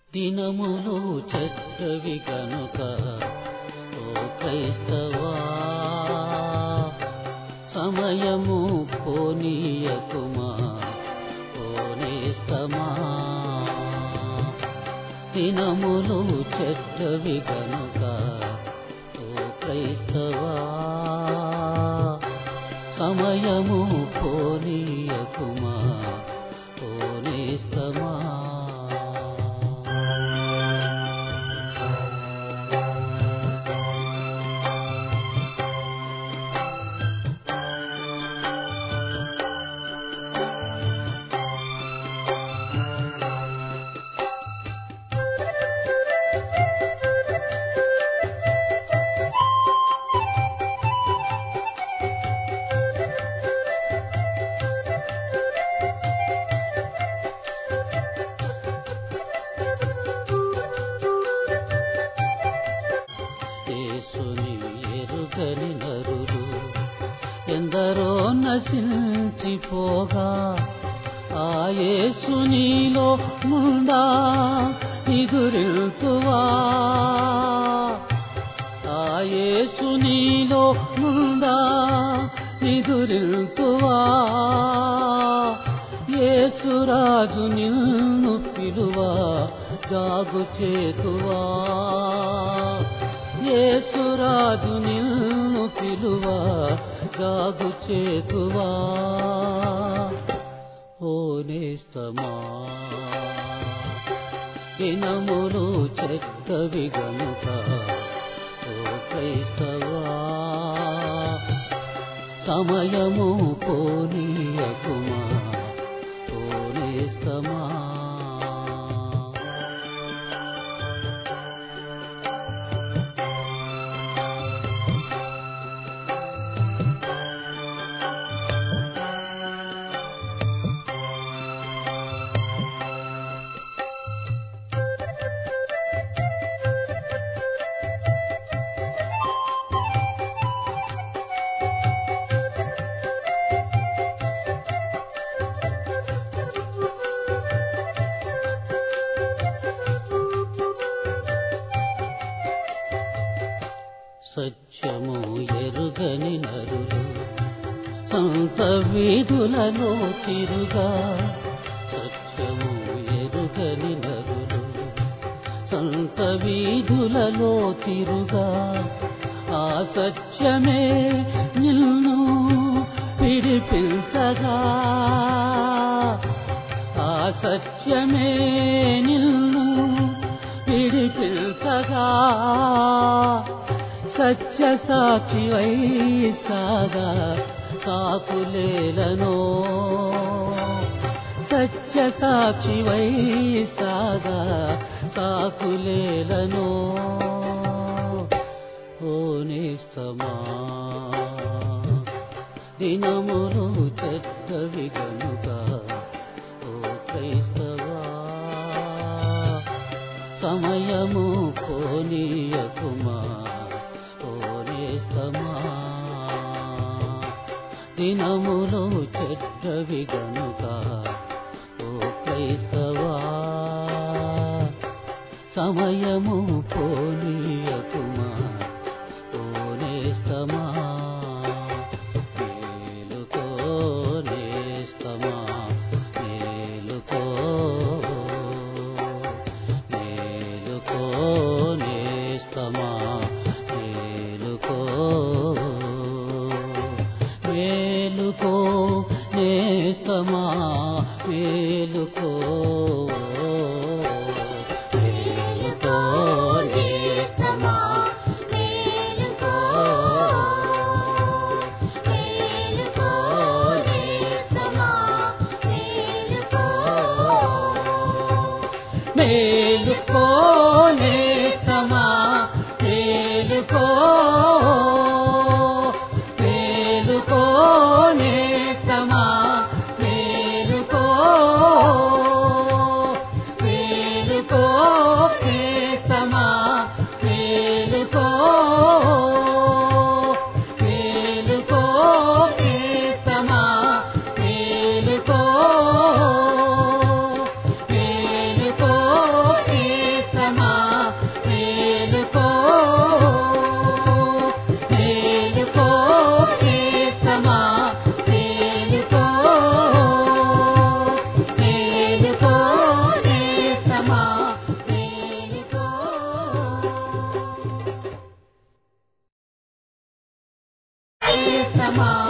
దినములు చెడ్డవి కనుక ఓ క్రైస్తవా సమయము పోనీయకుమా పోనేస్తమా దినములు చెడ్డవి కనుక ఓ క్రైస్తవా సమయము పోనీయకుమా పోనేస్తమా యేసుని ఎరుగని నరులు ఎందరో నశించిపోగా ఆ యేసునిలో ముందా ఎదురుతువా ఆ యేసునిలో ముందా ఎదురుతువా యేసురాజు నిన్ను పిలువా జాగు చేతువా యేసురాజు నిన్ను పిలువా జాగు చేతువా ఓ నేస్తమా దినములు చెక్కవి గనుక ఓ క్రైస్తవా సమయము పోనీయకుమా పోనేస్తమా సత్యము ఎరుగని నరులు సంత వీధులలో తిరుగా సత్యము ఎరుగని నరులు సంత వీధులలో తిరుగా ఆ సత్యమే నిన్ను విడిపించగా ఆ సత్యమే నిన్ను విడిపించగా సత్య సాక్షి సాగా కాపులేలను సత్య సాక్షి సాగా సాకులేలను ఓ నేస్తమా దినములు చెడ్డవి గనుక ఓ క్రైస్తవా సమయము పోనీయకుమా పోనేస్తమా దినములు చెడ్డవి గనుక ఓ క్రైస్తవా సమయము పోనీయకుమా పోనేస్తమా మేలుకో నేస్తమా మేలుకో మేలుకో నేస్తమా మేలుకో మేలుకో నేస్తమా మేలుకో మేలుకో నేస్తమా మేలుకో మేలుకో మేలుకో నేస్తమా మేలుకో మేలుకో నేస్తమా మేలుకో నేస్తమా